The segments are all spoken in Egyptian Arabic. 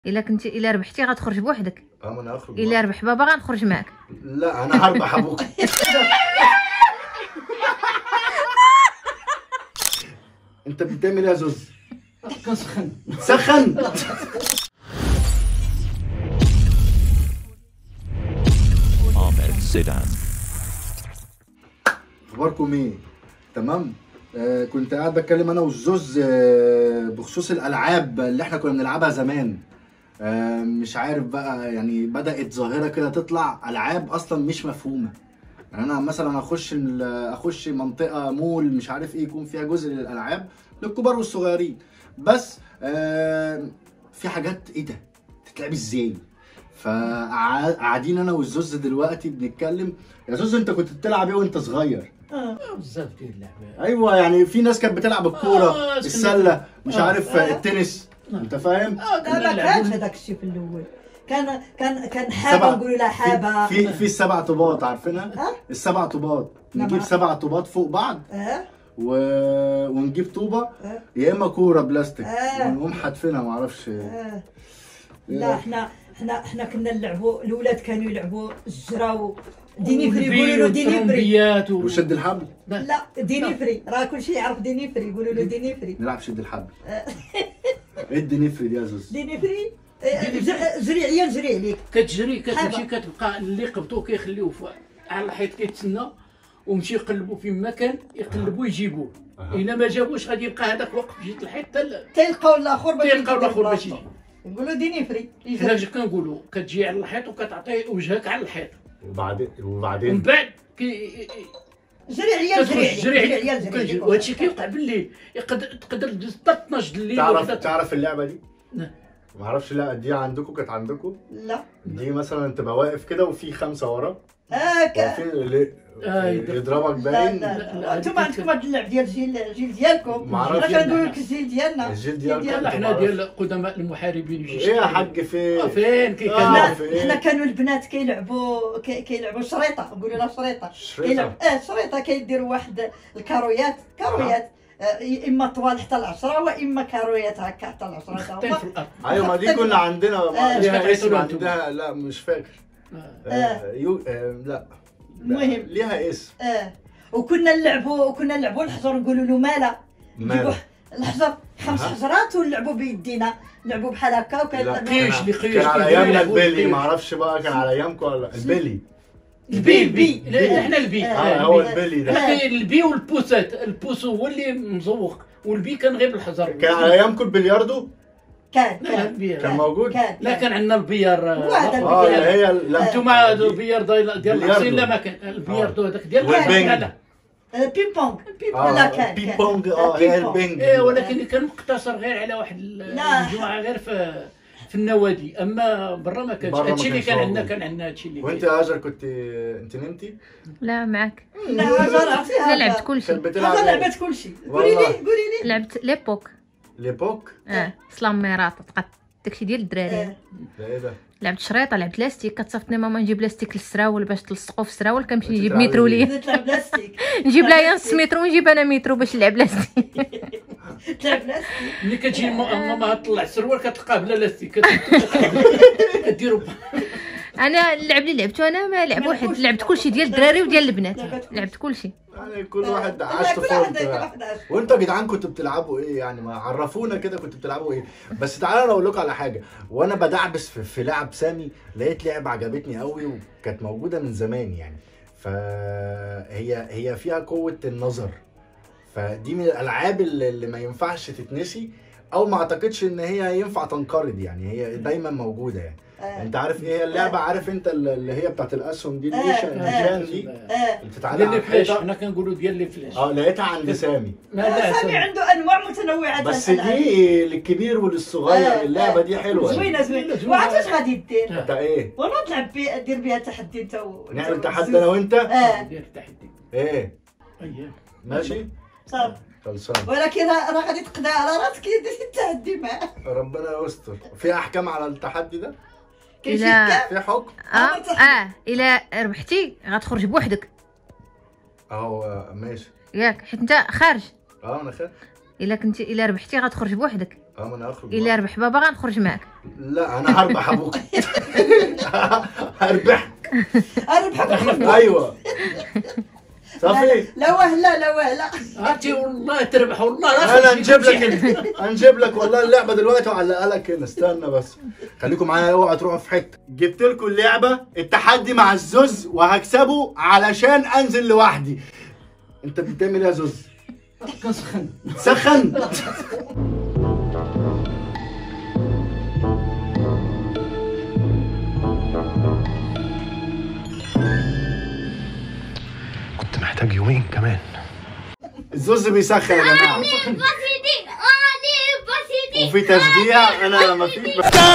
الا كنتي الا ربحتي غتخرج بوحدك اه ما انا هخرج الا ربح بابا غنخرج معاك لا انا هربح ابوك انت بتعمل ايه يا زوز؟ كنسخن سخن Ahmed Sedan. اخباركم ايه؟ تمام؟ آه كنت قاعد بتكلم انا والزوز آه بخصوص الالعاب اللي احنا كنا بنلعبها زمان آه مش عارف بقى يعني بدات ظاهره كده تطلع العاب اصلا مش مفهومه يعني انا مثلا اخش ال- اخش منطقه مول مش عارف ايه يكون فيها جزء للالعاب للكبار والصغيرين بس آه في حاجات ايه ده تتلعب ازاي فقاعدين انا والزوز دلوقتي بنتكلم يا زوز انت كنت بتلعب ايه وانت صغير اه بزاف ديال اللعبات ايوه يعني في ناس كانت بتلعب الكوره آه، السله مش آه. عارف التنس انت فاهم اه لا كنا ما نلعبوا كانش هذاك الشيء في الاول كان كان كان حابه سبع- نقولوا لها حابه في في, في السبع طوبات عارفينها ها؟ السبع طوبات لا، نجيب ما- سبع طوبات فوق بعض اه و... ونجيب طوبه آه. يا اما كوره بلاستيك آه. ونقوم حاتفينها معرفش آه. لا احنا احنا احنا كنا نلعبوا الاولاد كانوا يلعبوا الجرا و- ديني فري يقولوا له ديني فري والترومبيات و... وشد الحبل لا ديني فري راه كل شيء يعرف ديني فري يقولوا له ديني فري نلعب شد الحبل ايه الدنيفري دي يا زوز ديني فري آه، ج- جري عليا نجري عليك كتجري كتمشي حابة. كتبقى اللي قبطوه كيخليوه في- على الحيط كيتسنى ومشي يقلبوا في مكان يقلبوا يجيبوه أها. الا ما جابوش غادي يبقى هذاك واقف في جهه الحيط حتى تلقاو الاخر باش تلقاو يجي الآخر باش بلاصتو. يجي. يقولوا ديني فري حنا يجري. اش كنقولوا كتجي على الحيط وكتعطي وجهك على الحيط وبعدين ومن وبعدين بعد كي جري عليا كتخرج نجري تجري عليك عليك جري عليا نجري عليك وهادشي كيوقع بالليل يقدر تقدر تدوز حتى 12 د الليل تعرف وحدة- تعرف اللعبه دي؟ لا. ما اعرفش لا دي عندكم كانت عندكم لا دي مثلا تبقى واقف كده وفي خمسه ورا اه ك- واقفين اللي آه، يضرب. يضربك لا باين لا لا، لا هذيك انتم عندكم هاد اللعب ديال الجيل الجيل ديالكم ما عرفتش. انا كنقول لك الجيل ديالنا الجيل ديالكم لا أنت حنا ما ديال قدماء المحاربين وشي ايه يا حاج في آه، فين كي آه. كان حنا في إيه؟ حنا كانوا البنات كيلعبوا كي- كيلعبوا شريطه نقولوا لها شريطه شريطة. كيلعب اه شريطه كيديروا واحد الكارويات كارويات آه، اما طوال حتى العشرة واما كارويات هكا حتى العشرة تا خطين هما. في الارض ايوه ما دي كنا عندنا ما آه. مش ليها فاكر اسم اسم أنتم. عندها لا مش فاكر آه. آه، يو آه، لا لا، المهم. ليها اسم اه وكنا نلعبوا وكنا نلعبوا الحجر نقولوا له مالا مالا. نجيبوا الحجر خمس أها. حجرات ونلعبوا بيدينا نلعبوا بحال هكا وكان لا، قيش كان- اللي قيش كان على كيديروا ايامنا يلعبوا البيلي القيش. ما اعرفش بقى كان على ايامكم ولا لا. البيلي البي البي لا احنا البي آه، اه آه، هو البي. البيلي ده حنا كاين البي والبوسات البوسو هو اللي مزوق والبي كان غير بالحجر كان على ايامكم البلياردو كان لا، كان البي- كان موجود كان لا كان عندنا البيار هو هذا اه البيلي. لا هي لا انتوما البيار ديال ديال بلياردو. الحصين لا ما كان البياردو هذاك ديال والبنج. لا لا آه، بينج بونج بينج آه، لا كان بينج كان. بونج آه، اه هي بينج بونج. البنج ايه ولكن كان مقتصر غير على واحد ال- لا. الجمعه غير في في النوادي اما برا ما كانش برا ما هادشي اللي كانش كان عندنا موجود. كان عندنا هادشي اللي وانت كاين. يا هاجر كنت انت نمتي؟ لا معاك لا هاجر عرفتي انا لعبت هذا كل كانت شيء بتلعب هذا إيه؟ لعبت كل شيء قولي لي والله. قولي لي لعبت ليبوك ليبوك اه سلاميرات تقط داكشي ديال الدراري آه. ده ايه ده؟ لعبت شريطه لعبت لاستيك كتصيفطني ماما نجيب لاستيك للسراول باش تلصقو في السراول كنمشي كنتي نجيب تلعبي مترو بيه. ليا تلعب بلاستيك نجيب لها نص مترو ونجيب انا مترو باش نلعب لاستيك تلعب بلاستيك ملي كتجي الم- ماما تطلع السروال كتلقاه بلا لاستيك كديروا انا اللعب اللي لعبته انا ما لعب واحد لعبت كل شيء ديال الدراري وديال البنات لعبت كل شيء يعني كل واحد آه، عاش كل واحد- كل طفولته واحد عاش. وانتوا يا جدعان كنتوا بتلعبوا ايه يعني ما عرفونا كده كنتوا بتلعبوا ايه بس تعالى انا اقول لكم على حاجه وانا بدعبس في, في لعب سامي لقيت لعبه عجبتني قوي وكانت موجوده من زمان يعني فهي هي فيها قوه النظر فدي من الالعاب اللي, اللي ما ينفعش تتنسي او ما اعتقدش ان هي ينفع تنقرض يعني هي دايما موجوده يعني آه. انت عارف ايه هي اللعبه عارف انت اللي هي بتاعت الاسهم دي آه، النيشان آه. النيشان دي آه. اللي بتتعلق ديال على لي فلاش الحيطه حنا كنقولوا ديال لي فلاش اه لقيتها عند سامي ما لا سامي سامي. عنده انواع متنوعه بس الألعاب. دي للكبير وللصغير آه، اللعبه آه. دي حلوه زوينه زوينه زوينة. وعرفت اش غادي دير انت ايه والله تلعب بي دير بها تحدي انت و- نعمل أنت تحدي والزوز. انا وانت اه ديال التحدي ايه اييه ماشي صافي خلصان ولكن راه راه غادي تقنع على راسك يدير التحدي معاه ربنا يستر في احكام على التحدي ده كاين شي لا. حكام في حكم اه اه الا ربحتي غتخرج بوحدك اهو ماشي ياك حيت انت خارج اه انا خير الا كنتي الا ربحتي غتخرج بوحدك اه ما انا هخرج اللي ربح بابا غنخرج معك لا انا هربح ابوك هربح اربحك ايوه صافي لا وهله لا وهله هاتي والله تربح والله لا انا تمشي- نجيب تمشي لك حد. ال- هنجيب لك والله اللعبه دلوقتي وعلقها لك هنا استنى بس خليكم معايا اوعى تروحوا في حته جبت لكم اللعبه التحدي مع الزوز وهكسبه علشان انزل لوحدي انت بتعمل ايه يا زوز كنسخن سخن كنت محتاج يومين كمان الزوز بيسخن يا جماعه بسيطي علي بسيطي وفي تشجيع انا ما فيش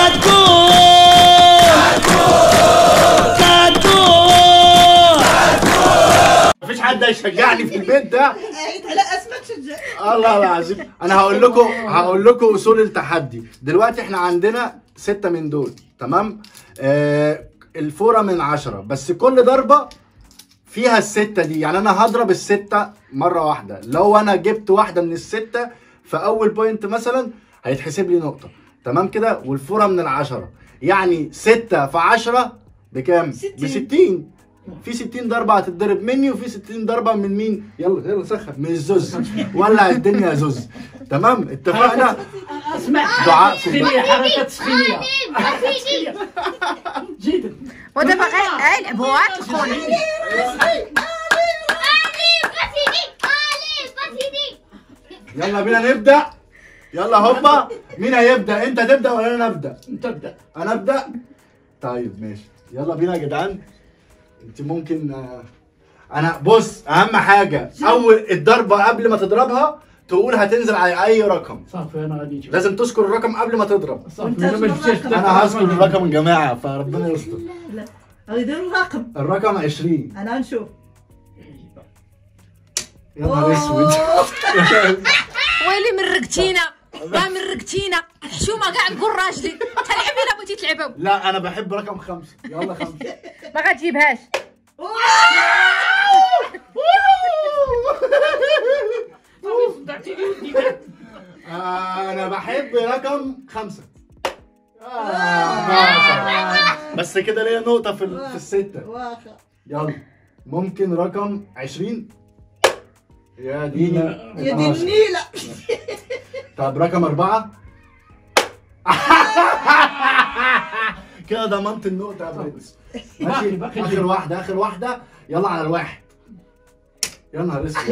مفيش حد هيشجعني في البيت ده عيد على اسمك شجع الله العظيم انا هقول لكم هقول لكم اصول التحدي دلوقتي احنا عندنا ستة من دول تمام آه الفورة من عشرة بس كل ضربة فيها الستة دي يعني انا هضرب الستة مرة واحدة لو انا جبت واحدة من الستة في اول بوينت مثلا هيتحسب لي نقطة تمام كده والفورة من العشرة يعني ستة في عشرة بكام؟ ستين. بستين في 60 ضربة هتتضرب مني وفي 60 ضربة من مين؟ يلا يلا سخن من الزوز ولع الدنيا يا زوز تمام اتفقنا اسمع دعاء سخينية حركة سخينية بسيطي جيدا ودابا غير يلعبوا تلقوني علي بسيطي علي بسيطي يلا بينا نبدأ يلا هوبا مين هيبدأ انت تبدأ ولا انا ابدأ انت ابدا انا ابدأ طيب ماشي يلا بينا يا جدعان انت ممكن آه، انا بص اهم حاجة اول الضربة قبل ما تضربها تقول هتنزل على اي رقم صافي انا غادي نجيب لازم تذكر الرقم قبل ما تضرب صافي انا ما شفتش انا هذكر الرقم يا جماعة فربنا يستر غيديروا الرقم الرقم 20 انا نشوف يا نهار اسود ويلي من رقتينا ما من رقتينا حشومه كاع نقول راجلي تلعبي الا بغيتي تلعبوا لا انا بحب رقم خمسة يلا خمسة ما غتجيبهاش صدعتيني ودي آه، انا بحب رقم خمسة آه، بس كده ليا نقطة في ال- في الستة واخا يلا ممكن رقم 20 يا ديني لا. يا دي النيله طب رقم أربعة كده ضمنت النقطة يا برنس ماشي باقي- باقي آخر واحدة آخر واحدة يلا على الواحد يا نهار اسود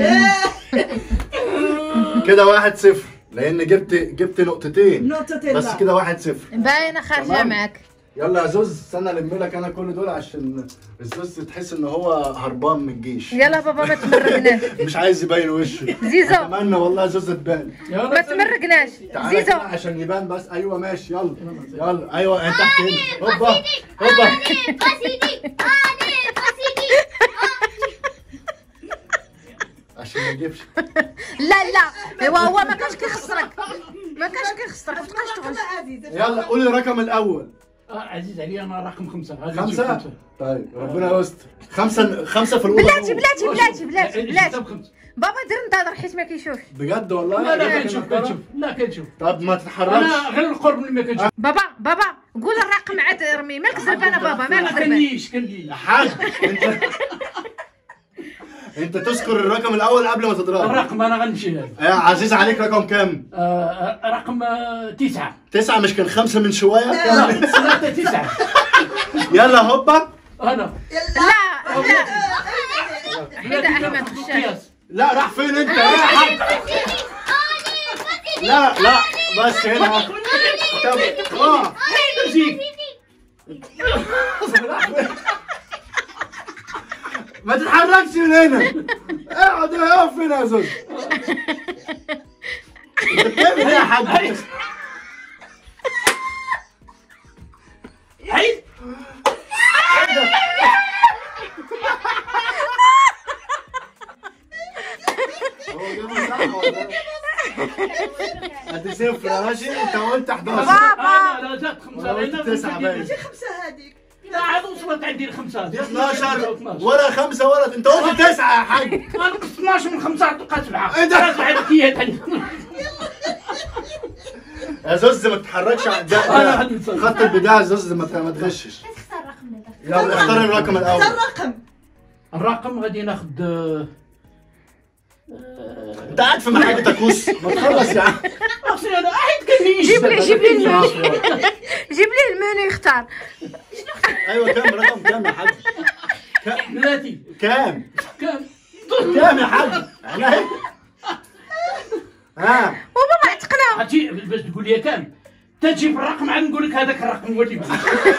كده واحد صفر لأن جبت جبت نقطتين نقطتين بس لا. كده واحد صفر باينه خارجه تمام. معاك يلا يا زوز استنى الم لك انا كل دول عشان الزوز تحس ان هو هربان من الجيش يلا بابا ما تمرقناش مش عايز يبين وشه زيزو اتمنى والله زوز تبان ما تمرقناش تعالى زيزو كده عشان يبان بس ايوه ماشي يلا يلا ايوه انت تحت هنا هوبا هوبا بسيطي علي بسيطي عشان ما يجيبش لا لا هو هو ما كانش كيخسرك ما كانش كيخسرك ما تبقاش تغش عزيزة يلا قولي الرقم الاول آه، عزيز علي انا رقم خمسة غادي نجيب خمسة طيب ربنا يستر خمسة خمسة في الأوضة بلاتي جوه. بلاتي بلاتي بلاتي جبتها بلاتي بخمسة. بابا دير نتظر حيت ما كيشوفش بجد والله لا لا جايبك كنشوف هنا كنشوف لا كنشوف طب ما انا تتحركش غير القرب اللي ما كنشوف بابا بابا قول الرقم عاد رمي مالك زربانه بابا مالك ما زربانه كنليش كنليش يا حاج انت انت تذكر الرقم الاول قبل ما تضرب الرقم انا غنمشي له يا عزيز عليك رقم كام؟ آه، رقم آه، تسعة تسعة مش كان خمسة من شوية؟ لا ثلاثة تسعة يلا هوبا انا لا لا حيد احمد خشاش قياس. لا راح فين انت يا حاج؟ لا لا بس هنا طب اه زيد. ما تتحركش من هنا اقعد اقف هنا يا زوز انت بتعمل ايه يا حاج؟ عيد هو جابه صح ولا لا؟ ادي صفر ماشي انت قلت 11 انا لا زاد خمسة ولا قلت لأن تسعة باين خمسة هذيك لا عاد وصلت عندي الخمسة 12 ولا خمسة ولا انت قلت تسعة يا حاج انا نقص 12 من خمسة تبقى سبعة انت- ثلاث عدديات عندي يا زوز ما تتحركش ع- ده- أنا ده غادي نتصرف. خط البداية يا زوز ما ت- ما تغشش تختار رقم هذا يلا اختار الرقم الاول الرقم الرقم غادي ناخذ آه، انت قاعد في محل تكوس ما تخلص يا عم اصلي انا قاعد كان جيب لي جيب لي المنيو جيب لي المنيو يختار ايوه كام رقم كام يا حاج بلاتي كام كم كام يا حاج عيني. ها بابا ما عتقنا عرفتي باش تقول لي كم تجيب الرقم عاد نقول لك هذاك الرقم هو اللي بغيت.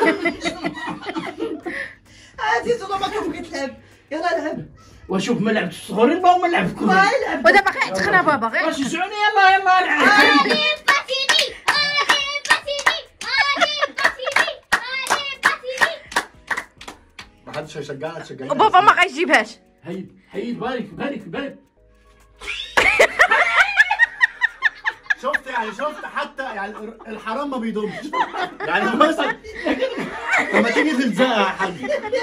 عادي زولا ما كان بغيت تلعب يلا لعب واشوف ما لعبت الصغيرين ما هما لعب ما الكبار يلعب ودابا غير عتقنا بابا غير واش يسعوني يلا يلا العب علي باتيني علي باتيني علي باتيني علي باتيني ما حدش هيشجعنا تشجعني بابا ما غيجيبهاش هيد هيد بالك بالك بالك شفت يعني شفت حتى يعني الحرام ما بيدومش يعني مثلا لما تيجي تلزقها يا حاج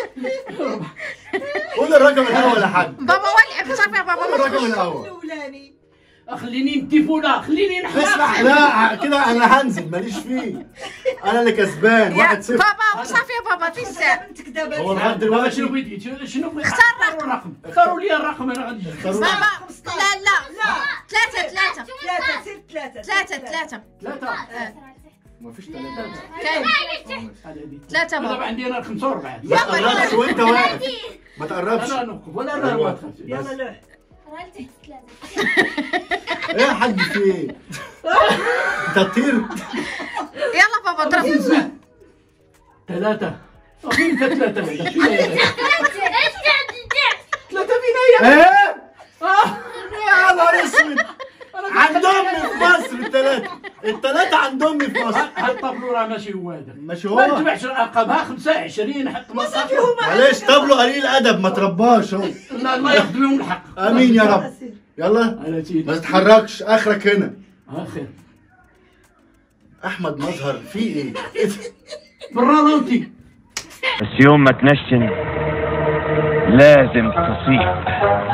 قول الرقم الاول يا حاج بابا هو لعب صافي يا بابا قول ما الرقم تخش الاول الاولاني خليني ندي فولا خليني اسمع نحرق لا كده انا هنزل ماليش فيه انا اللي كسبان يا واحد صفر بابا صافي يا بابا تيسع بنتك دابا هو لغايه بابا دلوقتي شنو بغيتي شنو- شنو بغيتي اختار اختاروا الرقم اختاروا لي الرقم انا غادي بابا لا لا ثلاثة ثلاثة ثلاثة سير ثلاثة ثلاثة ثلاثة ثلاثة ما فيش ثلاثة كاين هذه ثلاثة دابا بابا عندي انا خمسة وربعة ما تقربش وانت واقف ما تقربش انا نوقف ولا لا ما تخافش يلا لوح راه تحت ثلاثة ايه يا حاج في ايه؟ انت تطير يلا بابا ضرب ثلاثة فين ثلاثة بعدا؟ شنو هذا؟ ثلاثة فين هي؟ ايه آه، يا نهار اسود عند امي في مصر الثلاثة الثلاثة عند امي في مصر هاد الطابلو راه ماشي هو هذا ماشي ما هو تبعش ارقامها 25 حق 18 معلش طبله قليل ادب ما ترباش هو لا الله ياخذ لهم الحق امين يا رب سير يلا على سيدي ما تتحركش اخرك هنا اخر احمد مظهر في ايه؟ إيه ده؟ بالراروتي بس يوم ما تنشن لازم تصيح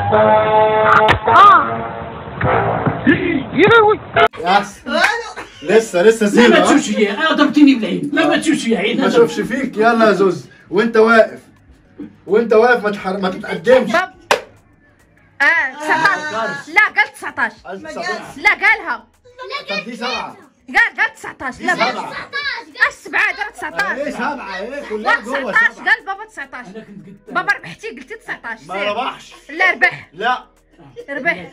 يس. لسه لسه لا زيرو ما ها؟ تشوفش لي انا ضربتني بالعين لا ما تشوفش لي عين ما هذا. اشوفش فيك يلا يا زوز وانت واقف وانت واقف ما تحر... ما تتقدمش باب اه 19 لا قال 19 لا قالها طب دي سبعة قال قال 19 لا دي بابا سبعة اش سبعة دار ايه 19 سبعة ايه لا كلها جوه 19 سبعة قال بابا 19 انا كنت قلت بابا ربحتي قلتي 19 ما سير. ربحش لا ربح لا ربح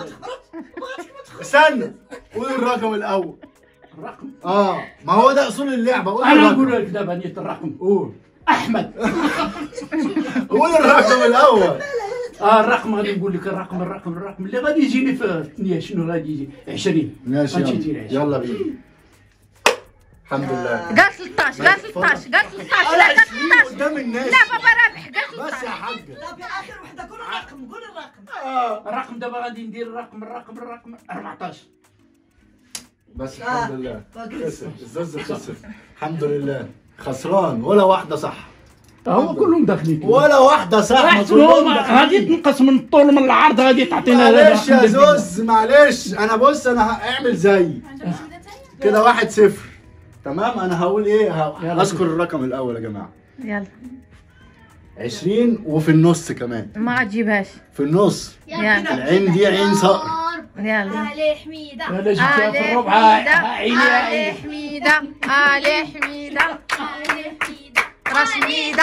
استنى قول الرقم الاول الرقم اه ما هو ده اصول اللعبة قول انا نقول الرقم لك دابا نيت الرقم قول احمد قول الرقم الاول اه الرقم غادي نقول لك الرقم الرقم الرقم اللي غادي يجيني في الثانية شنو غادي يجي 20 ماشي غادي يلا يجي 20 يلا بينا الحمد لله قال 13 قال 13 قال 13 لا قال 13 قدام الناس لا بابا رابح قال بس يا 13 حاجة طب يا اخر وحده قول الرقم قول الرقم آه. الرقم دابا غادي ندير الرقم الرقم الرقم 14 بس الحمد لله باقي خسر الزوز خسر الحمد لله خسران ولا واحدة صح هو كلهم داخلين ولا واحدة صح ما احسن كلهم هو داخلين. غادي تنقص من الطول من العرض غادي تعطينا معلش يا الرقم ده. زوز معلش انا بص انا هعمل زي كده واحد صفر تمام انا هقول ايه ه- يلا. اذكر الرقم الاول يا جماعه يلا 20 وفي النص كمان ما غتجيبهاش في النص يلا العين دي عين صقر يلا علي حميدة لا جبتها في علي الربع حميدة عيني يا علي عيني حميدة علي حميدة علي حميدة راس ميدة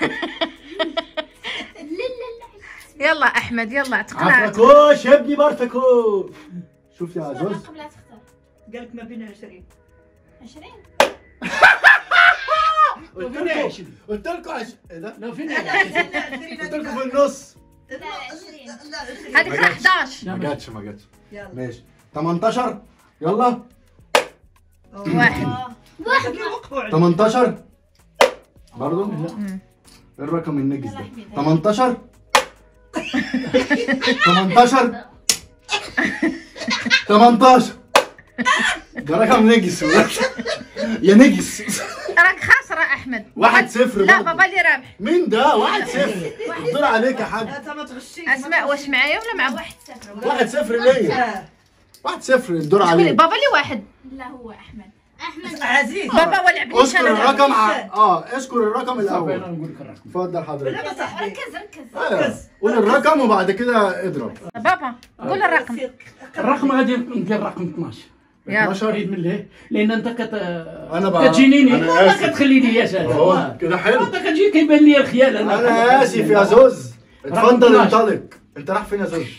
لا لا يلا احمد يلا اعتقنا عفركوش يا ابني بارتكوش شوف يا لا زوز الرقم لا تختار قال لك ما بين 20 20 قلت فين لكم 20 قلت لكم عش... ايه ده لو فين لا 20 قلت لكم في النص لا 20 لا 20 هذيك راه 11 ما جاتش ما جاتش يلا ماشي 18 يلا واحد واحد وقفوا عليه 18 برضه الرقم النجس ده 18 18 18 ده رقم نجس يا نجس راك خاسرة احمد واحد صفر لا برضه. بابا اللي رابح مين ده واحد صفر الدور عليك يا حاج انت ما تغشيش اسماء واش معايا ولا مع واحد واحد صفر واحد صفر ليا آه. واحد صفر الدور شكون عليك بابا اللي واحد لا هو احمد احمد عزيز بابا ولعب لي اذكر الرقم ع... اه اذكر الرقم صافي انا الاول نقول لك الرقم اتفضل حضرتك لا صاحبي ركز ركز ايوه قول الرقم وبعد كده اضرب بابا قول الرقم الرقم غادي ندير الرقم 12 يلا 12 بعيد من ليه لان انت كت أنا بقى- كتجينيني أنا ما آسف. كتخليني يا سهل اهو كده حلو انت كتجي كيبان لي الخيال انا اسف يا زوز اتفضل 12. انطلق انت رايح فين يا زوز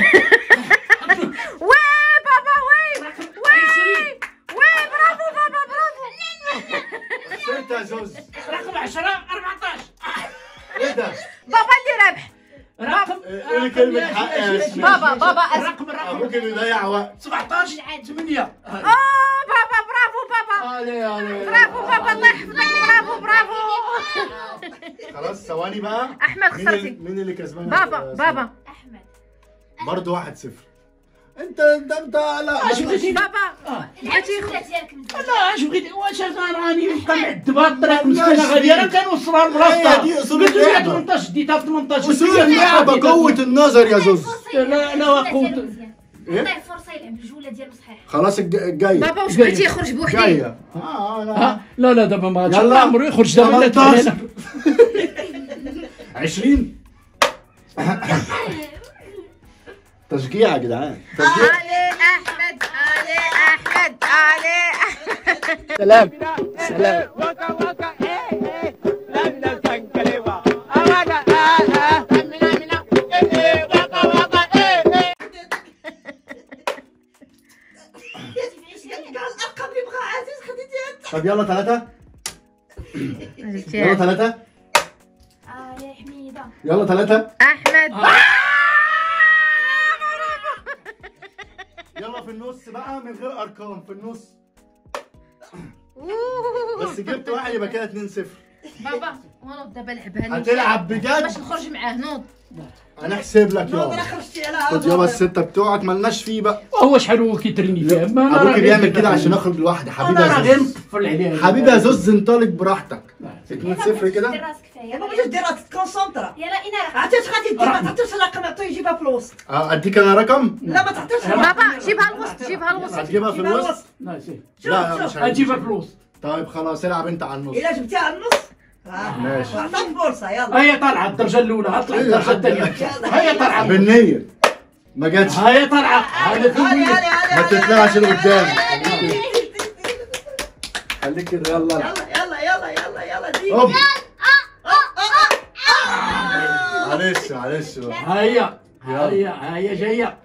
وي بابا وي وي وي برافو بابا برافو خسرت يا زوز رقم 10 14 ايه ده بابا اللي رابح رقم قولي كلمة حق يا رقم- شيخ. بابا بابا أس... الرقم الرقم ابوك بيضيع وقت 17 8 اه بابا برافو بابا علي علي برافو بابا الله يحفظك برافو برافو خلاص ثواني بقى احمد مين اللي خسرتي مين اللي كسبان بابا يا بابا احمد برضه واحد صفر انت انت انت لا اش بغيتي بابا بغيتي العدسه ديالك مزيان لا اش بغيتي واش انا راني نبقى معذبه الطريق مسكينه ماشي. غادي انا كنوصلها لبلاصتها هي دي أصول قلت لها اللعبة. 18 ديتها في 18 اصول اللعبة قوة النظر يا زوز لا لا وقوت إيه؟ عطيه فرصه يلعب الجوله ديالو صحيح خلاص الج- الجاية بابا واش بغيتي يخرج بوحدي جاية اه ها انا لا لا دابا ما غاديش يلا. عمرو يخرج دابا لا 18. تعالى. 20 تشجيع يا جدعان تشجيع علي احمد علي احمد علي احمد سلام سلام قال الارقام اللي بغا عزيز خديتيها انت طب يلا ثلاثة يلا جبتيها. ثلاثة اه يا حميده يلا ثلاثة احمد يلا في النص بقى من غير ارقام في النص بس جبت واحد يبقى كده 2 0 بابا وانا دابا لعبها لي هتلعب بجد باش نخرج معاه نوض هنحسب لك نوض انا يلا خرجتي على خد يابا الستة بتوعك ملناش فيه بقى هو شحال هو كيتريني فيها ما أنا راه ابوك غير بيعمل كده. كده عشان اخرج لوحدي حبيبي انا راه يا غير زوز نطفل عليها حبيبي يا زوز انطلق براحتك لا. 2 0 كده دير راسك فيها يا بابا يلا جوج ديرها تتكونسونطرا يلا انا عرفتي اش غادي دير ما تعطيوش الرقم عطيه يجيبها في الوسط اه اديك انا رقم لا ما تعطيوش الرقم بابا جيبها الوسط جيبها الوسط هتجيبها في جيبها الوسط لا سي لا شوف مش شوف عايز. اجيبها فلوس طيب خلاص العب انت على النص الا جبتيها على النص آه. ماشي. عطاك فرصه يلا هي طالعه الدرجه الاولى هطلع إيه الدرجه حد- الثانيه هي طالعه بالنية ما جاتش هي طالعه هذا هاني في هاني هاني ما تطلعش لقدام هاني. خليك كده يلا يلا يلا يلا يلا يلا زيد هوب معلش معلش هيا هيا هيا جايه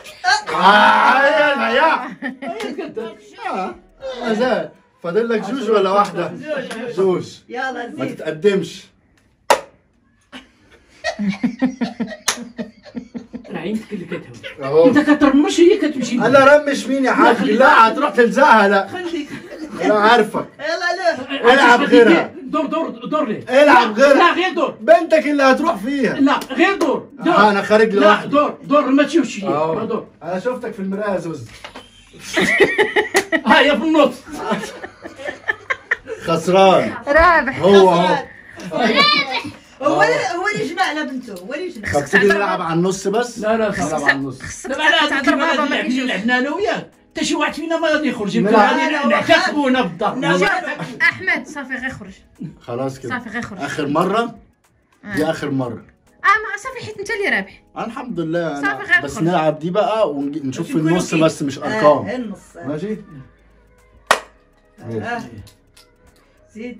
آه، يا هي كده يا فاضل لك جوج ولا واحدة؟ جوج يلا ما زيد تتقدمش انا عينتك اللي كتهوي اهو انت كترمش هي كتمشي انا رمش مين يا حاج لا هتروح تلزقها لا خليك انا عارفك يلا لا العب غيرها. دور دور دور ليه العب لا غيرها غير دور بنتك اللي هتروح فيها لا غير دور دور آه، انا خارج لا لوحدي دور دور ما تشوفش هي. اهو دور انا شفتك في المرايه يا زوز هيا في النص خسران رابح هو اهو هو اللي هو اللي جمعنا بنته هو اللي جمع طب تيجي نلعب على النص بس لا لا تلعب على النص دابا على هذا تعذر كيما بابا غادي ما نلعب- كيشوف. لعبنا انا وياك حتى شي واحد فينا ما غادي يخرج يمكن نلعب. غادي نعتقبوا هنا في الدار نلعب. احمد صافي غير خرج خلاص كده صافي غير خرج اخر مره دي اخر مره اه ما صافي حيت انت اللي رابح الحمد لله صافي أنا غير بس خرج. نلعب دي بقى ونشوف في يكونوا النص كيف. بس مش آه، ارقام النص آه. ماشي آه. زيد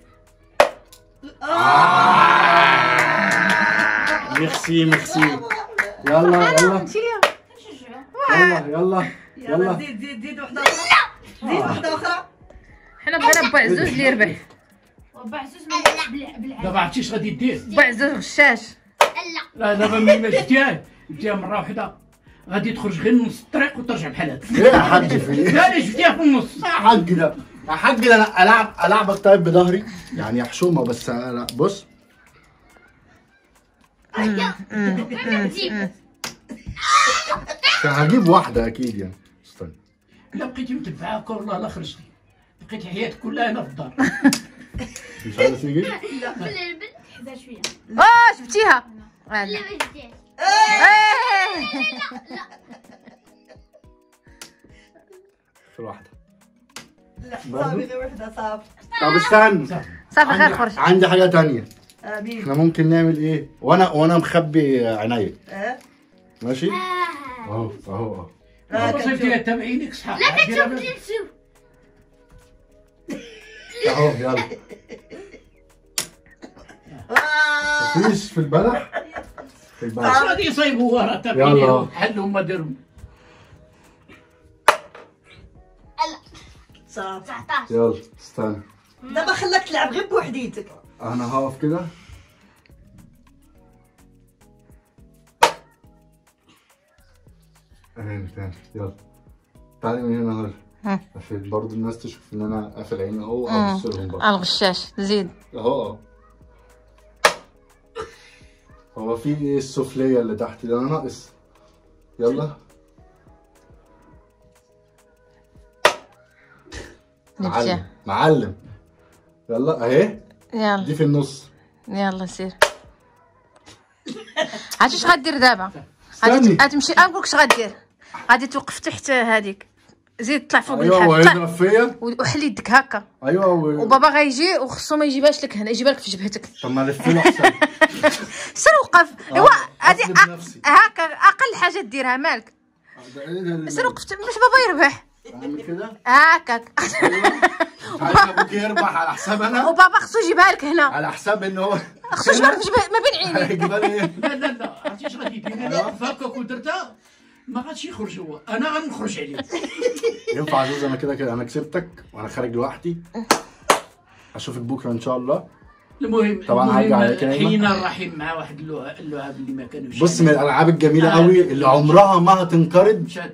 ميرسي ميرسي يلا يلا نشيليها يلا يلا يلا يلا زيد زيد زيد واحده اخرى زيد واحده اخرى حنا بغينا با عزوز اللي يربح وبع عزوز ما بالع- بالعافيه دابا عرفتي اش غادي دير با عزوز غشاش لا دابا ملي ما جبتيها جبتيها مره واحده غادي تخرج غير نص الطريق وترجع بحال هكا ايه يا حاج في ايه لا لا جبتيها في النص يا حاج ده يا حاج ده انا العب العبك طيب بظهري يعني حشومه بس لا بص هجيب واحده اكيد يعني استنى لا بقيتي متبعه هكا والله لا خرجتي بقيتي حياتك كلها هنا في الدار مش عايز تيجي حدا شويه اه جبتيها آه، لا. لا ما جبتيهاش آه. في الواحده لا برضو؟ صافي غير وحده صافي طب استنى صافي غير عندي- خرج عندي حاجه تانية امين احنا ممكن نعمل ايه وانا وانا مخبي عينيا اه ماشي اهو اهو اهو آه، وصلت كنشوف. الى تابعينك صحاب لا كتشوف نفسه اهو يلا آه. مفيش في البلح في البلح غادي يصيبوا ورا تابعيني يلا. حلوا ما داروا صافي 19 يلا استنى دابا خلاك تلعب غير بوحديتك انا هقف كده تاني تاني يلا تعالي من هنا هلا ها. عشان برضه الناس تشوف ان انا قافل عيني اهو مم. ابص لهم بقى الغشاش زيد اهو اهو هو في ايه السفلية اللي تحت دي انا ناقص يلا معلم نبدا معلم يلا اهي يلا دي في النص يلا سير عرفتي اش غدير دابا استني. غادي غتمشي نقولك اش غدير غادي توقف تحت هذيك زيد طلع فوق ايوه الحال طلع ويضرب فيا وحلي يدك هكا ايوه و... وبابا غيجي وخصو ما يجيبهاش لك هنا يجيبها لك في جبهتك طب ما الف له احسن سير وقف ايوا هادي أسلب أ- نفسي. هكا اقل حاجه ديرها مالك ده ايه ده اللي- سير وقف باش بابا يربح اعمل كده هكاك عايز ابوك يربح على حساب انا وبابا خصو يجيبها لك هنا على حساب ان هو خصو يجيبها لك في جبه- ما بين عينيك هيجيبها لي ايه لا لا لا عرفتي اش غادي يدير انا فاكك ودرتها ما غاديش يخرج هو انا غنخرج عليه ينفع عزوز انا كده كده انا كسبتك وانا خارج لوحدي اشوفك بكره ان شاء الله المهم طبعاً هرجع على كلامك. حين الرحيم مع واحد اللعاب اللعاب اللي ما كانوش بص من الالعاب الجميله آه. قوي اللي عمرها ما هتنقرض مشات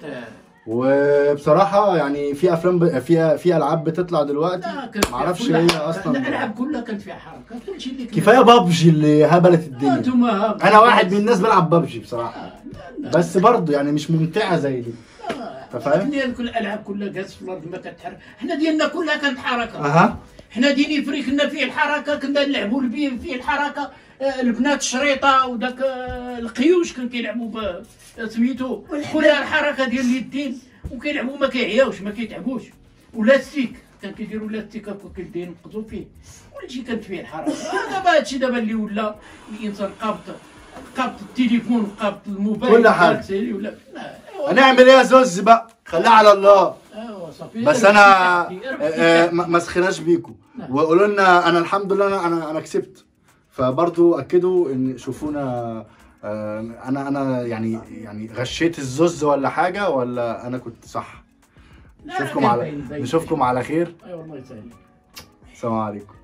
وبصراحه يعني في افلام ب... في في العاب بتطلع دلوقتي لا كانت فيها معرفش كلها هي حركة. اصلا الالعاب كلها كانت فيها حركه كلشي اللي كان- كفايه بابجي اللي هبلت الدنيا انتم انا واحد من الناس بلعب بابجي بصراحه لا بس برضه يعني مش ممتعه زي دي أنت فاهم؟ ديال كل الالعاب كلها جالس في الارض ما كتحرك حنا ديالنا كلها كانت حركه اها حنا ديني فري كنا فيه الحركه كنا نلعبوا البير فيه الحركه آه، البنات الشريطه وداك آه، القيوش كانوا كيلعبوا ب- سميتو كلها الحركه ديال اليدين وكيلعبوا ما كيعياوش ما كيتعبوش ولاستيك كان كيديروا لاستيك هكا كيدين ينقزوا فيه كلشي كانت فيه الحركه آه، دابا هادشي دابا اللي ولا الانسان قابط قابط التليفون قابط الموبايل كل حاجة. قابط ولا لا أيوا، هنعمل ايه يا زوز بقى خليها على الله ايوا صافي بس اربح انا في تحتي، اربح في آه، تحتي. ما ما سخناش بيكم نعم. وقولوا لنا انا الحمد لله انا انا, أنا كسبت فبرضو اكدوا ان شوفونا آه، انا انا يعني يعني غشيت الزوز ولا حاجه ولا انا كنت صح لا، لا، نشوفكم كان على باين- باين. نشوفكم على خير اي والله يسهل السلام عليكم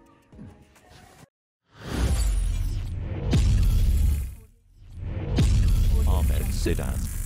Ahmed Zidan.